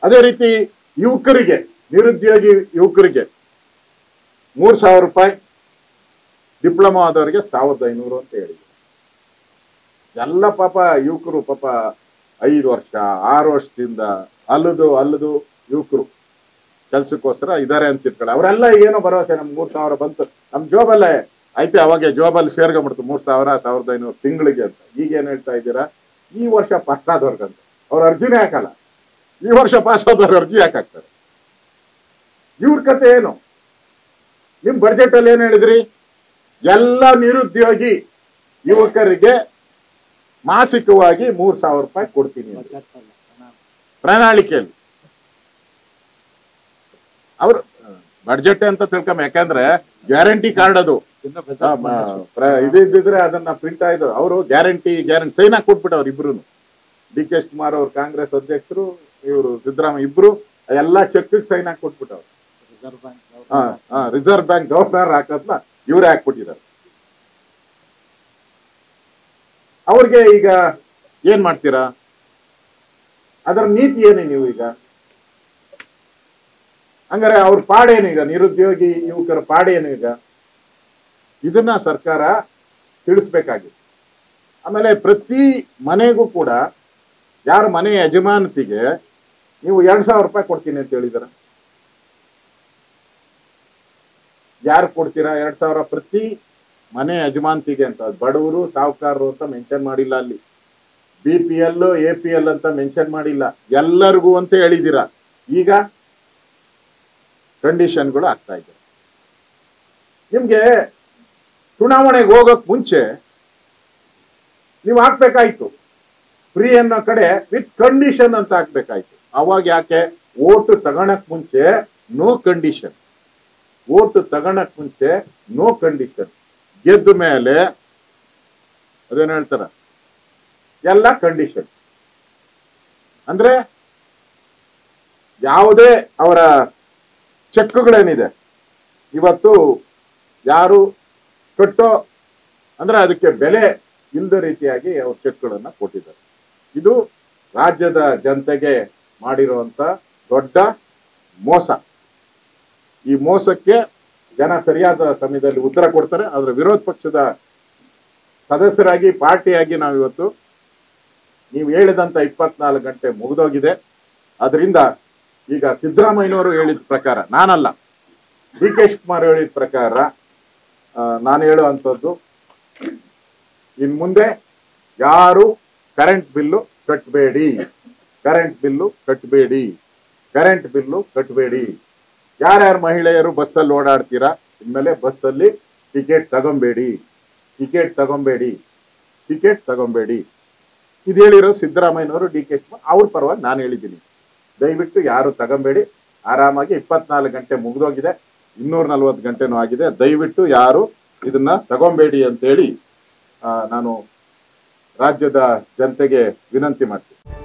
ಅದೇ ರೀತಿ ಯುವಕರಿಗೆ ನಿರುದ್ಯೋಗಿ ಯುವಕರಿಗೆ ಮೂರ್ ಸಾವಿರ ರೂಪಾಯಿ ಡಿಪ್ಲೊಮಾ ಆದವರಿಗೆ ಸಾವಿರದ ಐನೂರು ಅಂತ ಹೇಳಿದ್ರು ಎಲ್ಲ ಪಾಪ ಯುವಕರು ಪಾಪ ಐದು ವರ್ಷ ಆರು ವರ್ಷದಿಂದ ಅಲ್ಲದು ಅಲ್ಲದು ಯುವಕರು ಕೆಲ್ಸಕ್ಕೋಸ್ಕರ ಇದಾರೆ ಅಂತ ಇಟ್ಕೊಳ್ಳಿ ಅವರೆಲ್ಲ ಏನೋ ಭರವಸೆ ನಮ್ ಮೂರ್ ಸಾವಿರ ಬಂತು ನಮ್ ಜೋಬಲ್ಲೇ ಐತೆ ಅವಾಗ ಜೋಬಲ್ಲಿ ಸೇರ್ಕೊಂಡ್ಬಿಡ್ತು ಮೂರ್ ಸಾವಿರ ಸಾವಿರದ ಐನೂರು ತಿಂಗಳಿಗೆ ಅಂತ ಈಗ ಏನ್ ಹೇಳ್ತಾ ಇದ್ದೀರಾ ಈ ವರ್ಷ ಪಾಸ್ ಆದವ್ರಿಗಂತ ಅವ್ರ ಅರ್ಜಿನೇ ಹಾಕಲ್ಲ ಈ ವರ್ಷ ಪಾಸ್ ಆದವ್ರ ಅರ್ಜಿ ಯಾಕೆ ಹಾಕ್ತಾರೆ ಇವ್ರ ಕತೆ ಏನು ನಿಮ್ ಬಡ್ಜೆಟ್ ಅಲ್ಲಿ ಏನ್ ಹೇಳಿದ್ರಿ ಎಲ್ಲ ನಿರುದ್ಯೋಗಿ ಯುವಕರಿಗೆ ಮಾಸಿಕವಾಗಿ ಮೂರ್ ಸಾವಿರ ರೂಪಾಯಿ ಕೊಡ್ತೀನಿ ಅಂತ. ಪ್ರಣಾಳಿಕೆಯಲ್ಲಿ ಅವ್ರು ಬಡ್ಜೆಟ್ ಅಂತ ತಿಳ್ಕೊಂಬ ಯಾಕಂದ್ರೆ ಗ್ಯಾರಂಟಿ ಕಾರ್ಡ್ ಅದು ಆ, ಮ- ಪ್ರ- ಇದು ಇದ್ದಿದ್ರೆ ಅದನ್ನ ಪ್ರಿಂಟ್ ಆಯ್ತು ಅವರು ಗ್ಯಾರಂಟಿ ಗ್ಯಾರಂಟಿ ಸೈನ್ ಹಾಕಿ ಕೊಟ್ಬಿಟ್ಟವ್ರು ಇಬ್ರು ಡಿ ಕೆ ಶಿವಕುಮಾರ್ ಅವ್ರು ಕಾಂಗ್ರೆಸ್ ಅಧ್ಯಕ್ಷರು ಇವರು ಸಿದ್ದರಾಮಯ್ಯ ಇಬ್ರು ಎಲ್ಲಾ ಚೆಕ್ ಸೈನ್ ಹಾಕಿ ಕೊಟ್ಬಿಟ್ಟವ್ರು ರಿಸರ್ವ್ ಬ್ಯಾಂಕ್ ಗವರ್ನರ್ ಹಾಕೋದ್ನ ಇವರೇ ಹಾಕ್ಬಿಟ್ಟಿದ್ದಾರೆ ಅವ್ರಿಗೆ ಈಗ ಏನ್ ಮಾಡ್ತೀರಾ ಅದರ ನೀತಿ ಏನೇ ನೀವು ಈಗ ಹಂಗಾರೆ ಅವ್ರ ಪಾಡೇನು ಈಗ ನಿರುದ್ಯೋಗಿ ಯುವಕರ ಪಾಡೇನು ಈಗ ಇದನ್ನ ಸರ್ಕಾರ ತಿಳಿಸ್ಬೇಕಾಗಿತ್ತು ಆಮೇಲೆ ಪ್ರತಿ ಮನೆಗೂ ಕೂಡ ಯಾರ ಮನೆ ಯಜಮಾನತಿಗೆ ನೀವು ಎರಡ್ ಸಾವಿರ ರೂಪಾಯಿ ಕೊಡ್ತೀನಿ ಅಂತ ಹೇಳಿದಾರ ಯಾರು ಕೊಡ್ತೀರಾ ಎರಡ್ ಸಾವಿರ ಪ್ರತಿ ಮನೆ ಯಜಮಾನತಿಗೆ ಅಂತ ಬಡವರು ಸಾಹುಕಾರರು ಅಂತ ಮೆನ್ಷನ್ ಮಾಡಿಲ್ಲ ಅಲ್ಲಿ B P L A P L ಅಂತ ಮೆನ್ಷನ್ ಮಾಡಿಲ್ಲ ಎಲ್ಲರಿಗೂ ಅಂತ ಹೇಳಿದ್ದೀರಾ ಈಗ ಕಂಡೀಷನ್ಗಳು ಆಗ್ತಾ ಇದೆ ನಿಮ್ಗೆ ಚುನಾವಣೆಗೆ ಹೋಗಕ್ ಮುಂಚೆ ನೀವು ಹಾಕ್ಬೇಕಾಯ್ತು ಫ್ರೀ ಅನ್ನೋ ಕಡೆ ವಿತ್ ಕಂಡೀಷನ್ ಅಂತ ಹಾಕ್ಬೇಕಾಯ್ತು ಅವಾಗ ಯಾಕೆ ಓಟು ತಗೊಳಕ್ ಮುಂಚೆ ನೋ ಕಂಡೀಷನ್ ಓಟು ತಗೊಳಕ್ ಮುಂಚೆ ನೋ ಕಂಡೀಷನ್ ಗೆದ್ದ ಮೇಲೆ ಅದೇನ್ ಹೇಳ್ತಾರ ಎಲ್ಲ ಕಂಡೀಷನ್ ಅಂದ್ರೆ ಯಾವುದೇ ಅವರ ಚೆಕ್ಗಳೇನಿದೆ ಇವತ್ತು ಯಾರು ಕಟ್ಟೋ ಅಂದ್ರೆ ಅದಕ್ಕೆ ಬೆಲೆ ಇಲ್ಲದ ರೀತಿಯಾಗಿ ಅವ್ರ ಚೆಕ್ಗಳನ್ನ ಕೊಟ್ಟಿದ್ದಾರೆ ಇದು ರಾಜ್ಯದ ಜನತೆಗೆ ಮಾಡಿರುವಂತ ದೊಡ್ಡ ಮೋಸ ಈ ಮೋಸಕ್ಕೆ ಜನ ಸರಿಯಾದ ಸಮಯದಲ್ಲಿ ಉತ್ತರ ಕೊಡ್ತಾರೆ ಆದ್ರೆ ವಿರೋಧ ಪಕ್ಷದ ಸದಸ್ಯರಾಗಿ ಪಾರ್ಟಿಯಾಗಿ ನಾವಿವತ್ತು ನೀವು ಹೇಳಿದಂತ ಇಪ್ಪತ್ನಾಲ್ಕು ಗಂಟೆ ಮುಗಿದೋಗಿದೆ ಅದರಿಂದ ಈಗ ಸಿದ್ದರಾಮಯ್ಯನವರು ಹೇಳಿದ ಪ್ರಕಾರ ನಾನಲ್ಲ ಡಿ ಕೆ ಶಿವಕುಮಾರ್ ಹೇಳಿದ ಪ್ರಕಾರ ಆ, ನಾನು ಹೇಳುವಂಥದ್ದು ಇನ್ ಮುಂದೆ ಯಾರು ಕರೆಂಟ್ ಬಿಲ್ಲು ಕಟ್ಟಬೇಡಿ ಕರೆಂಟ್ ಬಿಲ್ಲು ಕಟ್ಟಬೇಡಿ ಕರೆಂಟ್ ಬಿಲ್ಲು ಕಟ್ಟಬೇಡಿ ಯಾರ್ಯಾರು ಮಹಿಳೆಯರು ಬಸ್ಸಲ್ಲಿ ಓಡಾಡ್ತೀರಾ ಇನ್ಮೇಲೆ ಬಸ್ಸಲ್ಲಿ ಟಿಕೆಟ್ ತಗೊಂಬೇಡಿ ಟಿಕೆಟ್ ತಗೊಂಬೇಡಿ ಟಿಕೆಟ್ ತಗೊಂಬೇಡಿ ಇದು ಹೇಳಿರೋ ಸಿದ್ದರಾಮಯ್ಯನವರು ಡಿ ಕೆ ಶಿವಕುಮಾರ್ ಅವ್ರ ಪರವಾಗಿ ನಾನು ಹೇಳಿದ್ದೀನಿ ದಯವಿಟ್ಟು ಯಾರು ತಗೊಂಬೇಡಿ ಆರಾಮಾಗಿ ಇಪ್ಪತ್ನಾಲ್ಕು ಗಂಟೆ ಮುಗಿದೋಗಿದೆ ಇನ್ನೂರ ನಲ್ವತ್ತು ಗಂಟೆನೂ ಆಗಿದೆ ದಯವಿಟ್ಟು ಯಾರು ಇದನ್ನ ತಗೊಂಬೇಡಿ ಅಂತೇಳಿ ಆ, ನಾನು ರಾಜ್ಯದ ಜನತೆಗೆ ವಿನಂತಿ ಮಾಡ್ತೀನಿ